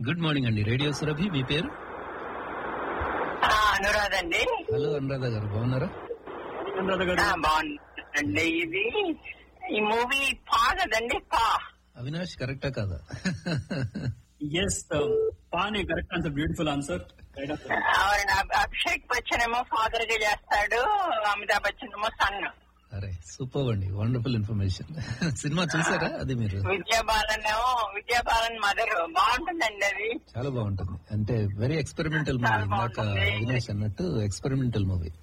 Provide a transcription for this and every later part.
Good morning అండి radio Surabhi మీ పేరు ఆ, అనురాధ అండి హలో అనురాధ గారు బాగున్నారా అనురాధ గారు ఆ, బాగుందండి ఇది ఈ మూవీ పా కదండి పా అవినాష్ కరెక్టా కాదా ఎస్ పాని కరెక్ట్ ఆన్సర్ బ్యూటిఫుల్ ఆన్సర్ ఆవిడ అభి- అభిషేక్ బచ్చన్ ఏమో ఫాదర్ గా చేస్తాడు అమితాబ్ బచ్చన్ ఏమో సన్ అరే సూపర్ అండి వండర్ఫుల్ ఇన్ఫర్మేషన్ సినిమా చూసారా అది మీరు విద్యాబాలన్ ఏమో విద్యాబాలన్ మదర్ బాగుంటుందండి అది చాలా బాగుంటుంది అంటే వెరీ ఎక్స్పెరిమెంటల్ మూవీ చాలా ఇందాక బాగుంటుంది. అవినాష్ అన్నట్టు ఎక్స్పెరిమెంటల్ మూవీ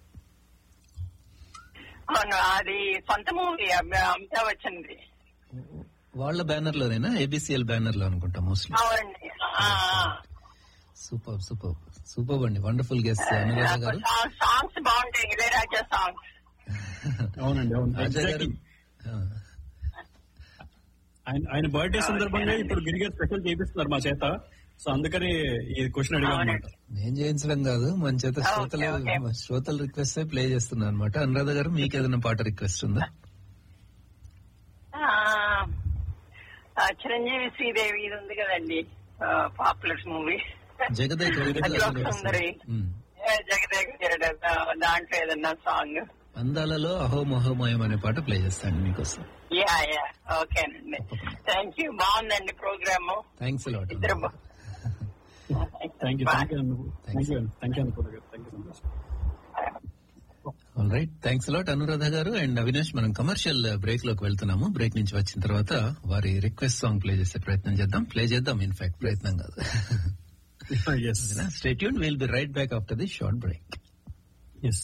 అవును అది సొంత మూవీ అమితాబ్ బచ్చన్ ది వాళ్ళ బ్యానర్ లోనేనా ఏబిసిఎల్ బ్యానర్ లో అనుకుంటా మోస్ట్లీ అవునండి ఆ, ఆ. సూపర్ సూపర్ సూపర్ అండి వండర్ఫుల్ గెస్ట్ అనురాధ నాకు గారు సాంగ్- సాంగ్స్ బాగుంటాయి ఇళయరాజా సాంగ్స్ అవునండి అవును రాజా గారు Exactly. ఆ, ఆయన ఆయన బర్త్డే సందర్భంగా ఇప్పుడు గిరిగారు స్పెషల్ చేపిస్తున్నారు మా చేత సో అందుకని ఈ క్వశ్చన్ అడిగాను అనమాట నేను చేయించడం కాదు మన చేత ఓకే, శ్రోతలు ఓకే. శ్రోతల రిక్వెస్ట్ ప్లే చేస్తున్నా అనమాట అనురాధ గారు మీకు ఏదైనా పాట రిక్వెస్ట్ ఉందా ఆ, ఆ, చిరంజీవి శ్రీదేవి ఇది ఉంది కదండి పాపులర్ మూవీ జగదేక వీరుడు సుందరి ఉమ్. జగదేక వీరుడు, ఆ, దాంట్లో ఏదన్నా సాంగ్ అందాలలో అహోమహోమయం అనే పాట ప్లే చేస్తాను మీకోసం యా యా ఓకేనండి థ్యాంక్ యూ బాగుందండి ప్రోగ్రామ్ థ్యాంక్స్ లాట్ ఇద్దరు బా- thank you thank you thank you thank you అనుకోండి thank you so much all right thanks lot Anuradha గారు అండ్ అవినాష్ మనం కమర్షియల్ బ్రేక్ లోకి వెళ్తున్నాము బ్రేక్ నుంచి వచ్చిన తర్వాత వారి రిక్వెస్ట్ సాంగ్ ప్లే చేసే ప్రయత్నం చేద్దాం ప్లే చేద్దాం ఇన్ఫాక్ట్ ప్రయత్నం కాదు yes stay tuned will be right back after the short break yes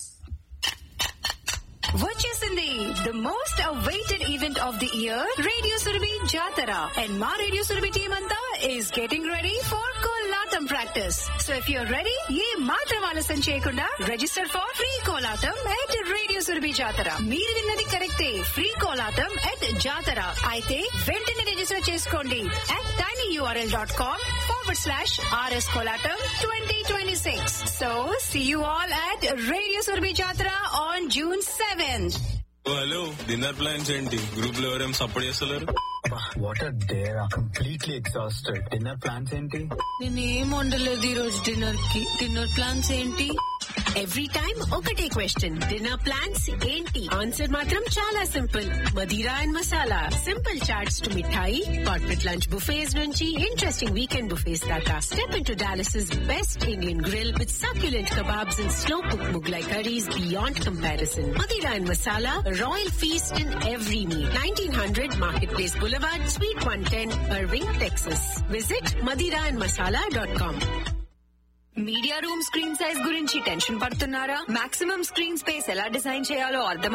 వచ్చేసింది the most awaited event of the year radio Surabhi Jatara and మా రేడియో సురభి టీమ్ అంతా is getting ready for Kolatam practice so if you're ready ఏ మాత్రం ఆలస్యం చేయకుండా register for free Kolatam at radio Surabhi Jatara మీరు విన్నది కరెక్టే ఫ్రీ కోలాటం ఎట్ జాతర అయితే వెంటనే రిజిస్టర్ చేసుకోండి at tiny URL dot com forward slash RS Kolatam twenty twenty six so see you all at radio Surabhi Jatara on June seventh hello dinner plans ఏంటి group లో ఎవరేం సపోర్ట్ చేస్తలేరు what are there completely exhausted dinner plans ఏంటి నేనేం వండలేదు ఈ రోజు dinner కి డిన్నర్ ప్లాన్స్ ఏంటి ఎవ్రీ టైం ఒకటే క్వశ్చన్ డిన్నర్ ప్లాన్స్ ఏంటి ఆన్సర్ మాత్రం చాలా simple Madira and Masala simple chats to mithai corporate lunch buffets నుంచి ఇంట్రెస్టింగ్ వీకెండ్ బుఫేస్ దాకా step into Dallas best Indian grill with succulent kebabs and slow cooked Mughlai curries beyond comparison. Madira and Masala, a royal feast in every meal. 1900 Marketplace Boulevard, Suite 110, Irving, Texas. Visit madiraandmasala.com. Media room screen size గురించి tension పడుతున్నారా maximum screen space ఎలా design చేయాలో అర్థం